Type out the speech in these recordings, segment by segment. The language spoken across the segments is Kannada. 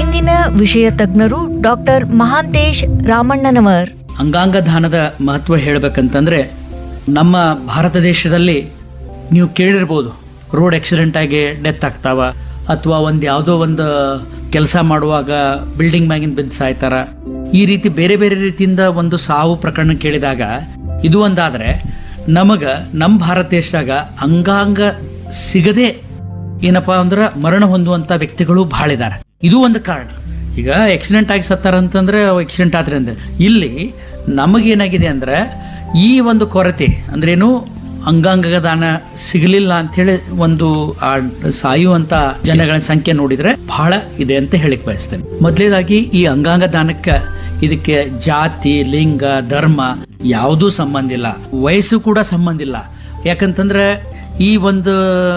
ಇಂದಿನ ವಿಷಯ ತಜ್ಞರು ಡಾಕ್ಟರ್ ಮಹಾಂತೇಶ್ ರಾಮಣ್ಣನವರ್ ಅಂಗಾಂಗ ದಾನದ ಮಹತ್ವ ಹೇಳಬೇಕಂತಂದ್ರೆ ನಮ್ಮ ಭಾರತ ದೇಶದಲ್ಲಿ ನೀವು ಕೇಳಿರ್ಬೋದು ರೋಡ್ ಆಕ್ಸಿಡೆಂಟ್ ಆಗಿ ಡೆತ್ ಆಗ್ತಾವ ಅಥವಾ ಒಂದು ಯಾವುದೋ ಒಂದು ಕೆಲಸ ಮಾಡುವಾಗ ಬಿಲ್ಡಿಂಗ್ ಮ್ಯಾಗಿನ ಬಿದ್ದು ಸಾಯ್ತಾರ ಈ ರೀತಿ ಬೇರೆ ಬೇರೆ ರೀತಿಯಿಂದ ಒಂದು ಸಾವು ಪ್ರಕರಣ ಕೇಳಿದಾಗ ಇದು ಒಂದಾದ್ರೆ ನಮಗ ನಮ್ಮ ಭಾರತ ದೇಶದಾಗ ಅಂಗಾಂಗ ಸಿಗದೆ ಏನಪ್ಪಾ ಅಂದ್ರೆ ಮರಣ ಹೊಂದುವಂತ ವ್ಯಕ್ತಿಗಳು ಬಹಳ ಇದ್ದಾರೆ ಇದು ಒಂದು ಕಾರಣ ಈಗ ಆಕ್ಸಿಡೆಂಟ್ ಆಗಿ ಸತ್ತಾರ ಅಂತಂದ್ರೆ ಆಕ್ಸಿಡೆಂಟ್ ಆದ್ರೆ ಅಂದ್ರೆ ಇಲ್ಲಿ ನಮಗೇನಾಗಿದೆ ಅಂದ್ರೆ ಈ ಒಂದು ಕೊರತೆ ಅಂದ್ರೇನು ಅಂಗಾಂಗ ದಾನ ಸಿಗಲಿಲ್ಲ ಅಂತೇಳಿ ಒಂದು ಆ ಸಾಯುವಂತ ಜನಗಳ ಸಂಖ್ಯೆ ನೋಡಿದ್ರೆ ಬಹಳ ಇದೆ ಅಂತ ಹೇಳಿಕ್ ಬಯಸ್ತೇನೆ ಮೊದಲೇದಾಗಿ ಈ ಅಂಗಾಂಗ ದಾನಕ್ಕೆ ಇದಕ್ಕೆ ಜಾತಿ ಲಿಂಗ ಧರ್ಮ ಯಾವುದೂ ಸಂಬಂಧ ಇಲ್ಲ ವಯಸ್ಸು ಕೂಡ ಸಂಬಂಧ ಇಲ್ಲ ಯಾಕಂತಂದ್ರೆ ಈ ಒಂದು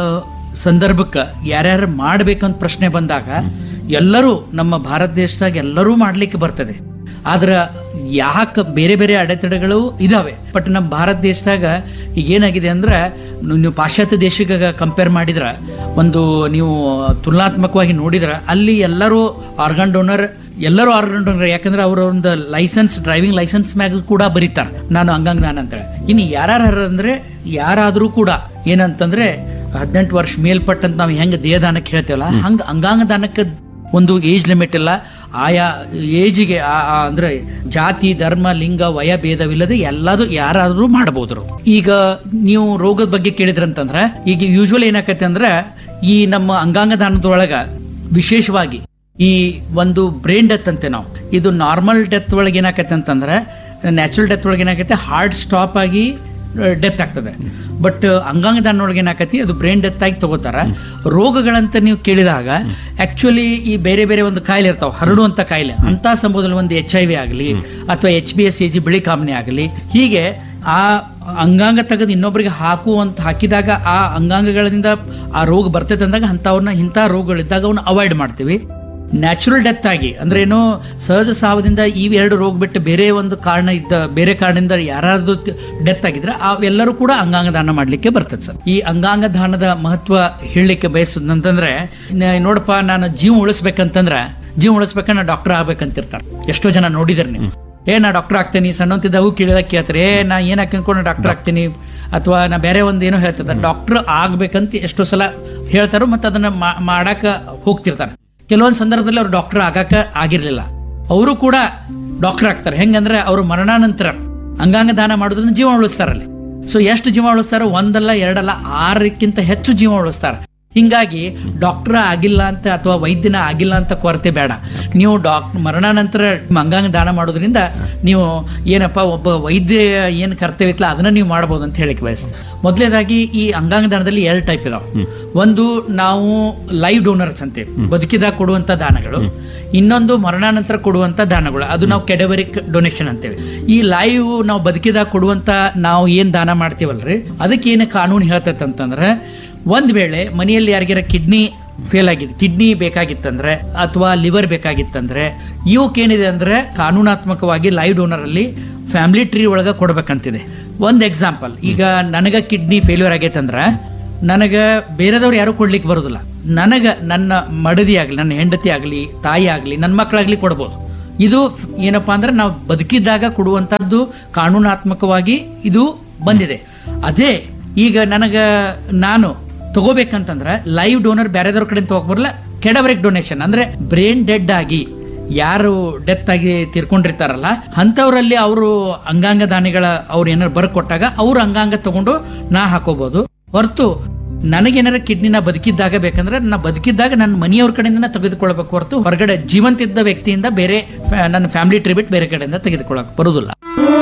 ಸಂದರ್ಭಕ್ಕೆ ಯಾರ್ಯಾರು ಮಾಡ್ಬೇಕಂತ ಪ್ರಶ್ನೆ ಬಂದಾಗ ಎಲ್ಲರೂ ನಮ್ಮ ಭಾರತ ದೇಶದಾಗ ಎಲ್ಲರೂ ಮಾಡ್ಲಿಕ್ಕೆ ಬರ್ತದೆ ಆದ್ರೆ ಯಾಕೆ ಬೇರೆ ಬೇರೆ ಅಡೆತಡೆಗಳು ಇದಾವೆ ಬಟ್ ನಮ್ಮ ಭಾರತ ದೇಶದಾಗ ಈಗ ಏನಾಗಿದೆ ಅಂದ್ರೆ ನೀವು ಪಾಶ್ಚಾತ್ಯ ದೇಶಕ್ಕೆ ಕಂಪೇರ್ ಮಾಡಿದ್ರೆ ಒಂದು ನೀವು ತುಲನಾತ್ಮಕವಾಗಿ ನೋಡಿದ್ರೆ ಅಲ್ಲಿ ಎಲ್ಲರೂ ಆರ್ಗನ್ ಡೋನರ್ ಎಲ್ಲರೂ ಆರ್ಗನ್ ಡೋನರ್ ಯಾಕಂದ್ರೆ ಅವ್ರ ಒಂದು ಲೈಸೆನ್ಸ್ ಡ್ರೈವಿಂಗ್ ಲೈಸೆನ್ಸ್ ಮ್ಯಾಗ ಕೂಡ ಬರೀತಾರೆ ನಾನು ಅಂಗಾಂಗ ದಾನ ಅಂತೇಳಿ ಇನ್ನು ಯಾರು ಅಂದ್ರೆ ಯಾರಾದರೂ ಕೂಡ ಏನಂತಂದ್ರೆ ಹದಿನೆಂಟು ವರ್ಷ ಮೇಲ್ಪಟ್ಟಂತ ನಾವು ಹೆಂಗೆ ದೇಹದಾನಕ್ಕೆ ಹೇಳ್ತೇವಲ್ಲ ಹಂಗೆ ಅಂಗಾಂಗ ದಾನಕ್ಕೆ ಒಂದು ಏಜ್ ಲಿಮಿಟ್ ಇಲ್ಲ ಆಯಾ ಏಜಿಗೆ ಅಂದ್ರೆ ಜಾತಿ ಧರ್ಮ ಲಿಂಗ ವಯ ಭೇದವಿಲ್ಲದೆ ಎಲ್ಲದು ಯಾರಾದ್ರೂ ಮಾಡಬಹುದು ಈಗ ನೀವು ರೋಗದ ಬಗ್ಗೆ ಕೇಳಿದ್ರಂತಂದ್ರೆ ಈಗ ಯೂಶುವಲ್ ಏನಾಕತ್ತೆ ಅಂದ್ರೆ ಈ ನಮ್ಮ ಅಂಗಾಂಗ ದಾನದೊಳಗ ವಿಶೇಷವಾಗಿ ಈ ಒಂದು ಬ್ರೈನ್ ಡೆತ್ ಅಂತೆ ನಾವು ಇದು ನಾರ್ಮಲ್ ಡೆತ್ ಒಳಗೆ ಏನಾಕತ್ತೆ ಅಂತಂದ್ರೆ ನ್ಯಾಚುರಲ್ ಡೆತ್ ಒಳಗೆ ಏನಾಕತ್ತೆ ಹಾರ್ಟ್ ಸ್ಟಾಪ್ ಆಗಿ ಡೆತ್ ಆಗ್ತದೆ ಬಟ್ ಅಂಗಾಂಗ ದಾನ ಒಳಗೆ ಏನಾಕತಿ ಅದು ಬ್ರೈನ್ ಡೆತ್ ಆಗಿ ತಗೋತಾರ ರೋಗಗಳಂತ ನೀವು ಕೇಳಿದಾಗ ಆಕ್ಚುಲಿ ಈ ಬೇರೆ ಬೇರೆ ಒಂದು ಕಾಯಿಲೆ ಇರ್ತಾವ ಹರಡುವಂತ ಕಾಯಿಲೆ ಅಂತ ಸಂಬೋಧನೆ ಒಂದು ಎಚ್ ಐ ವಿ ಆಗಲಿ ಅಥವಾ H B S A G ಬಿಳಿ ಕಾಮನೆ ಆಗಲಿ ಹೀಗೆ ಆ ಅಂಗಾಂಗ ತೆಗೆದು ಇನ್ನೊಬ್ಬರಿಗೆ ಹಾಕುವಂತ ಹಾಕಿದಾಗ ಆ ಅಂಗಾಂಗಗಳಿಂದ ಆ ರೋಗ ಬರ್ತೈತೆ ಅಂದಾಗ ಅಂಥವ್ರನ್ನ ಇಂಥ ರೋಗಗಳಿದ್ದಾಗ ಅವನ್ನ ಅವಾಯ್ಡ್ ಮಾಡ್ತೀವಿ ನ್ಯಾಚುರಲ್ ಡೆತ್ ಆಗಿ ಅಂದ್ರೆ ಏನು ಸಹಜ ಸಾವದಿಂದ ಈ ಎರಡು ರೋಗ ಬಿಟ್ಟು ಬೇರೆ ಒಂದು ಕಾರಣ ಇದ್ದ ಬೇರೆ ಕಾರಣದಿಂದ ಯಾರಾದ್ರೂ ಡೆತ್ ಆಗಿದ್ರೆ ಅವೆಲ್ಲರೂ ಕೂಡ ಅಂಗಾಂಗ ದಾನ ಮಾಡ್ಲಿಕ್ಕೆ ಬರ್ತದೆ ಸರ್ ಈ ಅಂಗಾಂಗ ದಾನದ ಮಹತ್ವ ಹೇಳಲಿಕ್ಕೆ ಬಯಸುದಂತಂದ್ರೆ ನ- ನೋಡಪ್ಪ ನಾನು ಜೀವ ಉಳಿಸ್ಬೇಕಂತಂದ್ರೆ ಜೀವ ಉಳಿಸ್ಬೇಕಂದ್ರೆ ನಾ ಡಾಕ್ಟರ್ ಆಗ್ಬೇಕಂತಿರ್ತಾರೆ ಎಷ್ಟೋ ಜನ ನೋಡಿದ್ರೆ ನೀವು ಏ ನಾ ಡಾಕ್ಟರ್ ಆಗ್ತೀನಿ ಸಣ್ಣಂತಿದ್ದ ಅವು ಕೇಳಿದಾಗ ಕೇಳ್ತಾರೆ ಏ ನಾ ಏನ್ ಹಾಕೊಂಡು ಡಾಕ್ಟರ್ ಆಗ್ತೀನಿ ಅಥವಾ ನಾ ಬೇರೆ ಒಂದು ಏನೋ ಹೇಳ್ತಿರ್ತಾರೆ ಡಾಕ್ಟರ್ ಆಗ್ಬೇಕಂತ ಎಷ್ಟೋ ಸಲ ಹೇಳ್ತಾರೋ ಮತ್ತೆ ಅದನ್ನ ಮಾ- ಮಾಡಾಕ ಹೋಗ್ತಿರ್ತಾರೆ ಕೆಲವೊಂದು ಸಂದರ್ಭದಲ್ಲಿ ಅವ್ರು ಡಾಕ್ಟರ್ ಆಗಾಕ ಆಗಿರ್ಲಿಲ್ಲ ಅವರು ಕೂಡ ಡಾಕ್ಟರ್ ಆಗ್ತಾರೆ ಹೆಂಗಂದ್ರೆ ಅವರು ಮರಣಾನಂತರ ಅಂಗಾಂಗ ದಾನ ಮಾಡೋದ್ರಿಂದ ಜೀವ ಉಳಿಸ್ತಾರಲ್ಲಿ ಸೊ ಎಷ್ಟು ಜೀವ ಉಳಿಸ್ತಾರೋ ಒಂದಲ್ಲ ಎರಡಲ್ಲ ಆರಕ್ಕಿಂತ ಹೆಚ್ಚು ಜೀವ ಉಳಿಸ್ತಾರೆ ಹಿಂಗಾಗಿ ಡಾಕ್ಟರ್ ಆಗಿಲ್ಲ ಅಂತ ಅಥವಾ ವೈದ್ಯನ ಆಗಿಲ್ಲ ಅಂತ ಕೊರತೆ ಬೇಡ ನೀವು ಡಾಕ್ ಮರಣಾನಂತರ ಅಂಗಾಂಗ ದಾನ ಮಾಡೋದ್ರಿಂದ ನೀವು ಏನಪ್ಪ ಒಬ್ಬ ವೈದ್ಯ ಏನು ಕರ್ತವ್ಯ ಇತ್ತಲ್ಲ ಅದನ್ನ ನೀವು ಮಾಡ್ಬೋದು ಅಂತ ಹೇಳಿಕ್ ಬಯಸ್ತೀನಿ ಮೊದಲೇದಾಗಿ ಈ ಅಂಗಾಂಗ ದಾನದಲ್ಲಿ ಎರಡು ಟೈಪ್ ಇದಾವೆ ಒಂದು ನಾವು ಲೈವ್ ಡೋನರ್ಸ್ ಅಂತೇವೆ ಬದುಕಿದಾಗ ಕೊಡುವಂತ ದಾನಗಳು ಇನ್ನೊಂದು ಮರಣಾನಂತರ ಕೊಡುವಂತ ದಾನಗಳು ಅದು ನಾವು ಕೆಡವರಿಕ್ ಡೊನೇಷನ್ ಅಂತೇವೆ ಈ ಲೈವ್ ನಾವು ಬದುಕಿದಾಗ ಕೊಡುವಂತ ನಾವು ಏನ್ ದಾನ ಮಾಡ್ತೀವಲ್ರಿ ಅದಕ್ಕೆ ಏನು ಕಾನೂನು ಹೇಳ್ತೈತೆ ಅಂತಂದ್ರೆ ಒಂದ್ ವೇಳೆ ಮನೆಯಲ್ಲಿ ಯಾರಿಗಾರ ಕಿಡ್ನಿ ಫೇಲ್ ಆಗಿದೆ ಕಿಡ್ನಿ ಬೇಕಾಗಿತ್ತಂದ್ರೆ ಅಥವಾ ಲಿವರ್ ಬೇಕಾಗಿತ್ತಂದ್ರೆ ಇವಕ್ಕೇನಿದೆ ಅಂದ್ರೆ ಕಾನೂನಾತ್ಮಕವಾಗಿ ಲೈವ್ ಡೋನರ್ ಅಲ್ಲಿ ಫ್ಯಾಮಿಲಿ ಟ್ರೀ ಒಳಗ ಕೊಡ್ಬೇಕಂತಿದೆ ಒಂದ್ ಎಕ್ಸಾಂಪಲ್ ಈಗ ನನಗ ಕಿಡ್ನಿ ಫೇಲ್ಯೂರ್ ಆಗೈತಂದ್ರ ನನಗ ಬೇರೆದವ್ರು ಯಾರು ಕೊಡ್ಲಿಕ್ಕೆ ಬರೋದಿಲ್ಲ ನನಗ ನನ್ನ ಮಡದಿ ಆಗ್ಲಿ ನನ್ನ ಹೆಂಡತಿ ಆಗ್ಲಿ ತಾಯಿ ಆಗ್ಲಿ ನನ್ನ ಮಕ್ಕಳಾಗ್ಲಿ ಕೊಡ್ಬೋದು ಇದು ಫ್- ಏನಪ್ಪಾ ಅಂದ್ರೆ ನಾವು ಬದುಕಿದ್ದಾಗ ಕೊಡುವಂತದ್ದು ಕಾನೂನಾತ್ಮಕವಾಗಿ ಇದು ಬಂದಿದೆ ಅದೇ ಈಗ ನನಗ ನಾನು ತಗೋಬೇಕಂತಂದ್ರೆ ಲೈವ್ ಡೋನರ್ ಬೇರೆದವ್ರ ಕಡೆ ತಗೋಕ್ ಬರಲ್ಲ ಕೆಡವರಿಕ್ ಡೊನೇಷನ್ ಅಂದ್ರೆ ಬ್ರೈನ್ ಡೆಡ್ ಆಗಿ ಯಾರು ಡೆತ್ ಆಗಿ ತೀರ್ಕೊಂಡಿರ್ತಾರಲ್ಲ ಅಂಥವ್ರಲ್ಲಿ ಅವರು ಅಂಗಾಂಗ ದಾನಿಗಳ ಅವ್ರು ಏನಾರು ಬರ್ಕೊಟ್ಟಾಗ ಅವ್ರ ಅಂಗಾಂಗ ತಗೊಂಡು ನಾ ಹಾಕೋಬಹುದು ಹೊರತು ನನಗೇನಾರ ಕಿಡ್ನಿನ ಬದುಕಿದ್ದಾಗ ಬೇಕಂದ್ರೆ ನಾ ಬದುಕಿದ್ದಾಗ ನನ್ನ ಮನೆಯವ್ರ ಕಡೆಯಿಂದ ತೆಗೆದುಕೊಳ್ಬೇಕು ಹೊರತು ಹೊರಗಡೆ ಜೀವಂತಿದ್ದ ವ್ಯಕ್ತಿಯಿಂದ ಬೇರೆ ಫ್ಯಾ- ನನ್ನ ಫ್ಯಾಮಿಲಿ ಟ್ರಿಬ್ಯೂಟ್ ಬೇರೆ ಕಡೆಯಿಂದ ತೆಗೆದುಕೊಳ್ಳಕ್ ಬರುದಿಲ್ಲ